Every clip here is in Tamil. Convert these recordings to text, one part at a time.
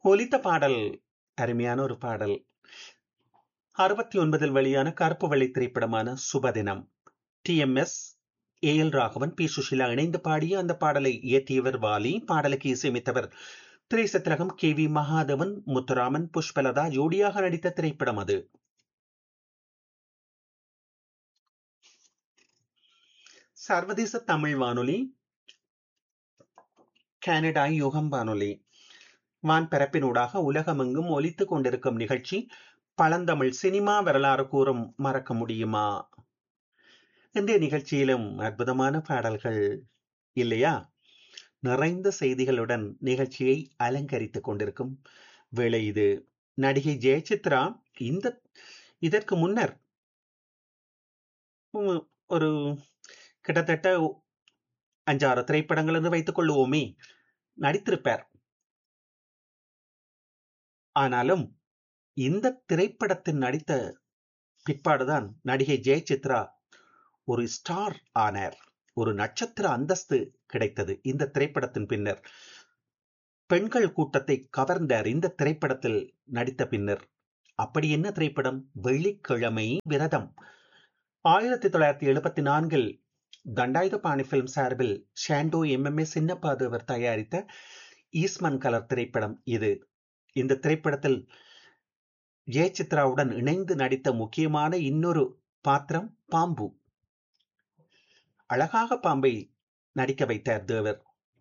ஒலித்த பாடல் அருமையான ஒரு பாடல் அறுபத்தி ஒன்பதில் வெளியான கருப்பு வெள்ளை திரைப்படமான Subhadinam T M S A L Raghavan P Susheela இணைந்து பாடிய அந்த பாடலை இயற்றியவர் வாலி பாடலுக்கு இசையமைத்தவர் திரைசத்திலகம் கே வி மகாதவன் முத்துராமன் புஷ்பலதா ஜோடியாக நடித்த திரைப்படம் அது சர்வதேச தமிழ் வானொலி கனடா யுகம் வானொலி வான் பரப்பினூடாக உலகமெங்கும் ஒலித்துக் கொண்டிருக்கும் நிகழ்ச்சி பழந்தமிழ் சினிமா வரலாறு கூறும் மறக்க முடியுமா இன்றைய நிகழ்ச்சியிலும் அற்புதமான பாடல்கள் இல்லையா நிறைந்த செய்திகளுடன் நிகழ்ச்சியை அலங்கரித்துக் கொண்டிருக்கும் வேளை இது நடிகை ஜெயசித்ரா இந்த இதற்கு முன்னர் ஒரு கிட்டத்தட்ட அஞ்சாறு திரைப்படங்கள் என்று வைத்துக் கொள்ளுவோமே நடித்திருப்பார் ஆனாலும் இந்த திரைப்படத்தில் நடித்த பிற்பாடுதான் நடிகை ஜெயசித்ரா ஒரு ஸ்டார் ஆனார் ஒரு நட்சத்திர அந்தஸ்து கிடைத்தது இந்த திரைப்படத்தின் பின்னர் பெண்கள் கூட்டத்தை கவர்ந்தார் இந்த திரைப்படத்தில் நடித்த பின்னர் அப்படி என்ன திரைப்படம் வெள்ளிக்கிழமை விரதம் ஆயிரத்தி தொள்ளாயிரத்தி எழுபத்தி நான்கில் தண்டாயுதபாணி பிலிம் சார்பில் ஷாண்டோ எம்எம்ஏ சின்னப்பாதவர் தயாரித்த ஈஸ்மன் கலர் திரைப்படம் இது இந்த திரைப்படத்தில் ஜெயசித்ராவுடன் இணைந்து நடித்த முக்கியமான இன்னொரு பாத்திரம் பாம்பு அழகாக பாம்பை நடிக்க வைத்தார் தேவர்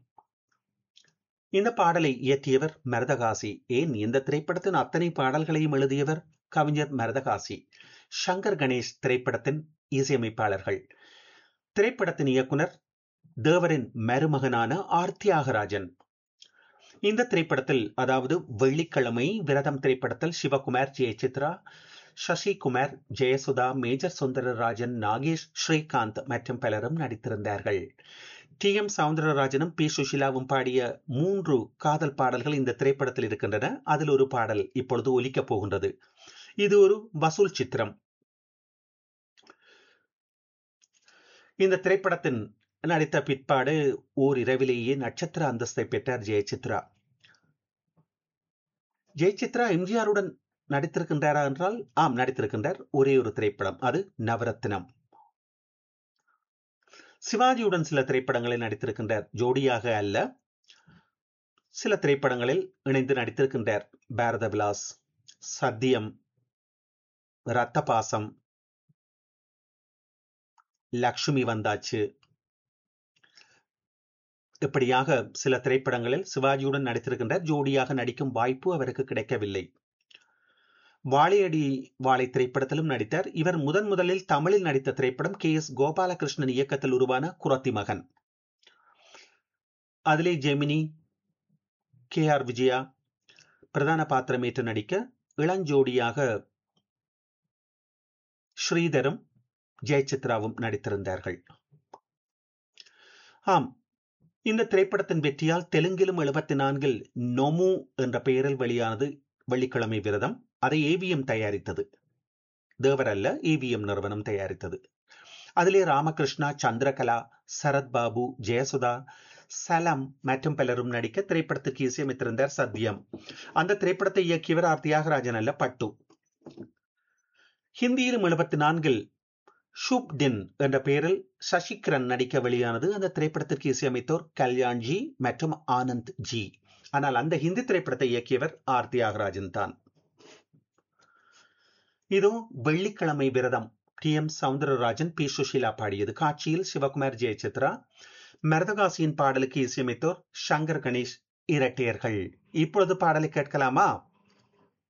இந்த பாடலை இயற்றியவர் மரதகாசி ஏன் இந்த திரைப்படத்தின் அத்தனை பாடல்களையும் எழுதியவர் கவிஞர் மரதகாசி சங்கர் கணேஷ் திரைப்படத்தின் இசையமைப்பாளர்கள் திரைப்படத்தின் இயக்குனர் தேவரின் மருமகனான ஆர் தியாகராஜன் இந்த திரைப்படத்தில் அதாவது வெள்ளிக்கிழமை விரதம் திரைப்படத்தில் சிவகுமார் ஜெயசித்ரா சசிகுமார் ஜெயசுதா மேஜர் சுந்தரராஜன் நாகேஷ் ஸ்ரீகாந்த் மற்றும் பலரும் நடித்திருந்தார்கள் டி எம் சவுந்தரராஜனும் பி சுஷிலாவும் பாடிய மூன்று காதல் பாடல்கள் இந்த திரைப்படத்தில் இருக்கின்றன அதில் ஒரு பாடல் இப்பொழுது ஒலிக்கப் போகின்றது இது ஒரு வசூல் சித்திரம் இந்த திரைப்படத்தின் நடித்த பிற்பாடு ஓர் இரவிலேயே நட்சத்திர அந்தஸ்தை பெற்றார் ஜெயசித்ரா ஜெயசித்ரா எம்ஜிஆருடன் நடித்திருக்கின்றாரா என்றால் ஆம் நடித்திருக்கின்றார் ஒரே ஒரு திரைப்படம் அது நவரத்னம் சிவாஜியுடன் சில திரைப்படங்களில் நடித்திருக்கின்றார் ஜோடியாக அல்ல சில திரைப்படங்களில் இணைந்து நடித்திருக்கின்றார் பாரத விலாஸ் சத்தியம் ரத்த பாசம் லக்ஷ்மி வந்தாச்சு இப்படியாக சில திரைப்படங்களில் சிவாஜியுடன் நடித்திருக்கின்றார் ஜோடியாக நடிக்கும் வாய்ப்பு அவருக்கு கிடைக்கவில்லை வாழையடி வாழை திரைப்படத்திலும் நடித்தார் இவர் முதன் முதலில் தமிழில் நடித்த திரைப்படம் கே எஸ் கோபாலகிருஷ்ணன் இயக்கத்தில் உருவான குரத்தி மகன் அதிலே ஜெமினி கே ஆர் விஜயா பிரதான பாத்திரமேற்று நடிக்க இளஞ்சோடியாக ஸ்ரீதரும் ஜெயசித்ராவும் நடித்திருந்தார்கள் ஆம் இந்த திரைப்படத்தின் வெற்றியால் தெலுங்கிலும் எழுபத்தி நான்கில் நொமு என்ற பெயரில் வெளியானது வெள்ளிக்கிழமை விரதம் அதை ஏவிஎம் தயாரித்தது தேவர் அல்ல ஏவிஎம் நிறுவனம் தயாரித்தது அதிலே ராமகிருஷ்ணா சந்திரகலா சரத்பாபு ஜெயசுதா சலம் மற்றும் பலரும் நடிக்க திரைப்படத்துக்கு இசையமைத்திருந்தார் சத்யம் அந்த திரைப்படத்தை இயக்கியவர் ஆர் தியாகராஜன் அல்ல பட்டு ஹிந்தியிலும் எழுபத்தி நான்கில் ஷூப் டின் என்ற பெயரில் சசிகிரண் நடிக்க வெளியானது அந்த திரைப்படத்திற்கு இசையமைத்தோர் கல்யாண்ஜி மற்றும் ஆனந்த் ஜி ஆனால் அந்த ஹிந்தி திரைப்படத்தை இயக்கியவர் ஆர் தியாகராஜன் தான் இதோ Vellikizhamai Viratham T M Soundararajan P Susheela பாடியது காட்சியில் சிவகுமார் ஜெயசித்ரா மரதகாசியின் பாடலுக்கு இசையமைத்தோர் சங்கர் கணேஷ் இரட்டையர்கள் இப்பொழுது பாடலை கேட்கலாமா